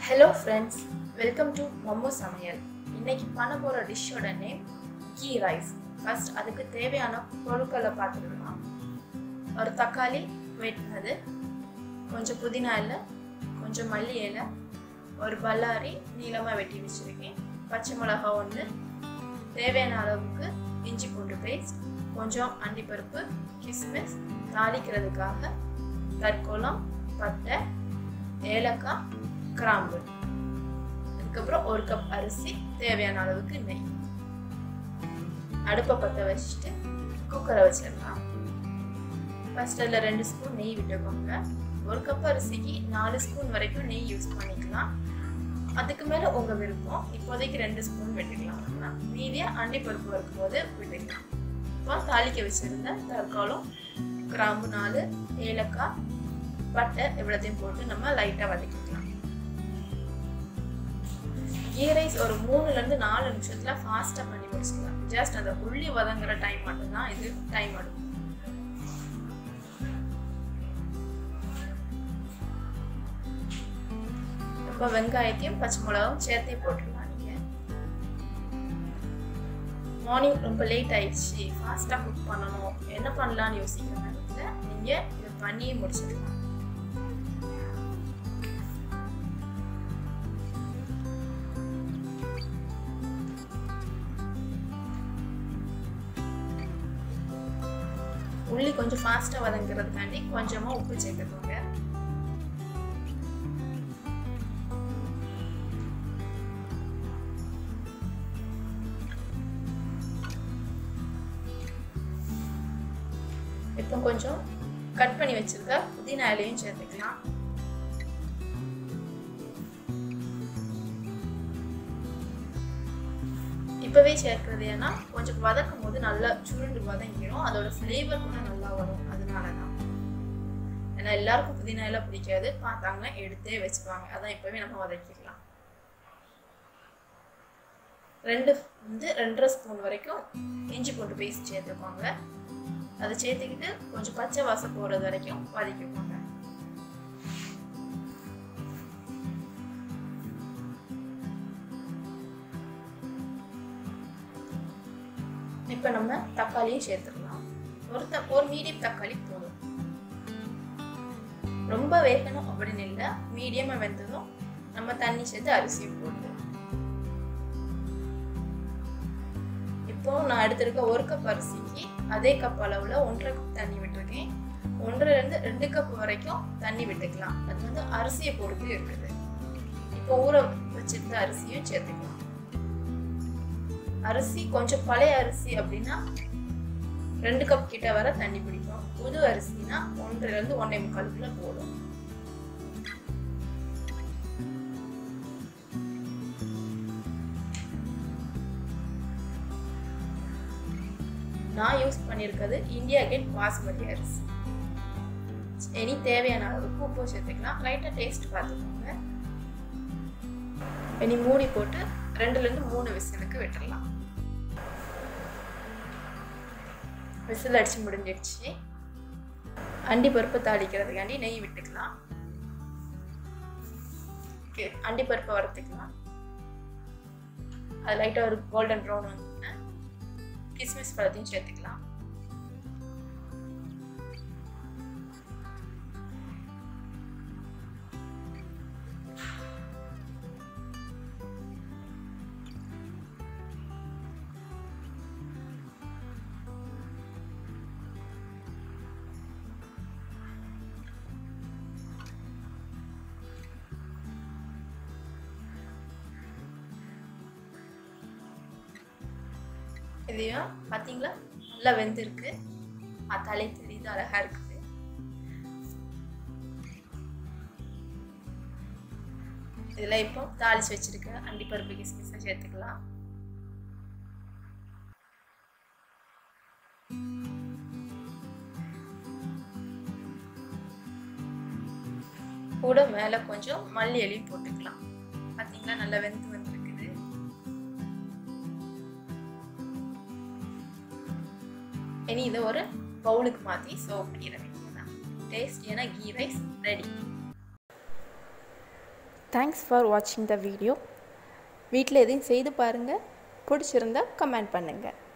hello friends welcome to Momo சமையல் இன்னைக்கு பண்ண போகிற டிஷ்ஷோட நேம் கீ ரைஸ் ஃபர்ஸ்ட் அதுக்கு தேவையான பொருட்களை பார்த்துக்கலாம் ஒரு தக்காளி வெட்டினது கொஞ்சம் புதினா இலை கொஞ்சம் மல்லி இலை ஒரு பல்லாரி நீளமாக வெட்டி வச்சுருக்கேன் பச்சை மிளகா ஒன்று தேவையான அளவுக்கு இஞ்சி பூண்டு பேஸ்ட் கொஞ்சம் அண்டிப்பருப்பு கிஸ்மிஸ் தாளிக்கிறதுக்காக தற்கோலம் பட்டை ஏலக்காய் கிராம்பு அதுக்கப்புறம் ஒரு கப் அரிசி தேவையான அளவுக்கு நெய் அடுப்பை பற்ற வச்சுட்டு குக்கரை வச்சிடலாம் ஃபர்ஸ்ட் அதில் ரெண்டு ஸ்பூன் நெய் விட்டுக்கோங்க ஒரு கப் அரிசிக்கு நாலு ஸ்பூன் வரைக்கும் நெய் யூஸ் பண்ணிக்கலாம் அதுக்கு மேலே உங்கள் விருப்பம் இப்போதைக்கு ரெண்டு ஸ்பூன் விட்டுக்கலாம் நம்ம மீதியாக அண்டி பருப்பு இருக்கும்போது விட்டுக்கலாம் இப்போ தாளிக்க வச்சுருந்த தற்காலம் கிராம்பு நாலு ஏலக்காய் பட்டை இவ்வளோத்தையும் போட்டு நம்ம லைட்டாக வதக்கிக்கலாம் கீ ரைஸ் ஒரு மூணுலேருந்து நாலு நிமிஷத்தில் ஃபாஸ்ட்டாக பண்ணி முடிச்சுக்கலாம் ஜஸ்ட் அந்த உள்ளி வதங்குற டைம் மட்டும்தான் இது டைம் எடுக்கும் இப்போ வெங்காயத்தையும் பச்சை மிளகாவும் சேர்த்தே போட்டுடலாம் நீங்கள் மார்னிங் ரொம்ப லேட் ஆயிடுச்சு ஃபாஸ்ட்டாக குக் பண்ணணும் என்ன பண்ணலான்னு யோசிக்கிற நேரத்தில் நீங்கள் இதை பண்ணியே முடிச்சிடலாம் உள்ளி கொஞ்சம் ஃபாஸ்ட்டாக வதங்குறதுக்காண்டி கொஞ்சமாக உப்பு சேர்த்துக்கோங்க இப்போ கொஞ்சம் கட் பண்ணி வச்சிருக்க புதினா இலையும் சேர்த்துக்கலாம் இப்போவே சேர்க்கறது ஏன்னா கொஞ்சம் வதக்கும் போது நல்லா சுருண்டு வதங்கிடும் அதோட ஃப்ளேவர் கூட நல்லா வரும் அதனால தான் ஏன்னா எல்லாருக்கும் புதினா எல்லாம் பிடிக்காது பார்த்தாங்கன்னா எடுத்தே வச்சுக்குவாங்க அதான் இப்போவே நம்ம வதக்கிடலாம் ரெண்டு வந்து ரெண்டரை ஸ்பூன் வரைக்கும் இஞ்சி பூண்டு பேஸ்ட் சேர்த்துக்கோங்க அதை சேர்த்துக்கிட்டு கொஞ்சம் பச்சை வாசம் போகிறது வரைக்கும் வதக்கிக்கோங்க இப்போ நம்ம தக்காளியும் சேர்த்துடலாம் ஒரு த ஒரு மீடியம் தக்காளி போதும் ரொம்ப வேகணும் அப்படின்னு இல்லை மீடியமாக வெந்ததும் நம்ம தண்ணி சேர்த்து அரிசியும் போடுவோம் இப்போ நான் எடுத்திருக்க ஒரு கப் அரிசிக்கு அதே கப் அளவில் ஒன்றரை கப் தண்ணி விட்டுருக்கேன் ஒன்றரைலேருந்து ரெண்டு கப் வரைக்கும் தண்ணி விட்டுக்கலாம் அது வந்து அரிசியை பொறுத்து இருக்குது இப்போ ஊற வச்சிருந்த அரிசியும் சேர்த்துக்கலாம் அரிசி கொஞ்சம் பழைய அரிசி அப்படின்னா ரெண்டு கப் கிட்ட வர தண்ணி பிடிக்கும் புது அரிசினா ஒன்றிலிருந்து ஒன்றே முக்காலுக்குள்ள போடும் நான் யூஸ் பண்ணியிருக்கிறது இந்தியா கேட் பாஸ்மதி அரிசி இனி தேவையான அளவுக்கு உப்பு சேர்த்துக்கலாம் லைட்டாக டேஸ்ட் பார்த்துக்கோங்க இனி மூடி போட்டு ரெண்டுலேருந்து மூணு விசிலுக்கு விட்டுடலாம் விசில் அடிச்சு முடிஞ்சிடுச்சு அண்டி பருப்பு தாளிக்கிறதுக்காண்டி நெய் விட்டுக்கலாம் அண்டி பருப்பை வறுத்துக்கலாம் அது லைட்டாக ஒரு கோல்டன் ப்ரௌன் வந்து கிஸ்மிஸ் பழத்தையும் சேர்த்துக்கலாம் இதையும் பார்த்தீங்களா நல்லா வெந்திருக்கு தலை தெரியுது அழகா இருக்குது இதில் இப்போ தாளிச்சு வச்சிருக்க அண்டிப்பருப்பு கிஸ்மிஸை சேர்த்துக்கலாம் கூட மேலே கொஞ்சம் மல்லி எலியும் போட்டுக்கலாம் பார்த்தீங்களா நல்லா வெந்து வந்துருக்குது இனி இதை ஒரு பவுலுக்கு மாற்றி சர்வ் பண்ணிட வேண்டியதுதான் டேஸ்டியான ghee rice ready thanks for வாட்சிங் த வீடியோ வீட்டில் எதையும் செய்து பாருங்கள் பிடிச்சிருந்தா கமெண்ட் பண்ணுங்கள்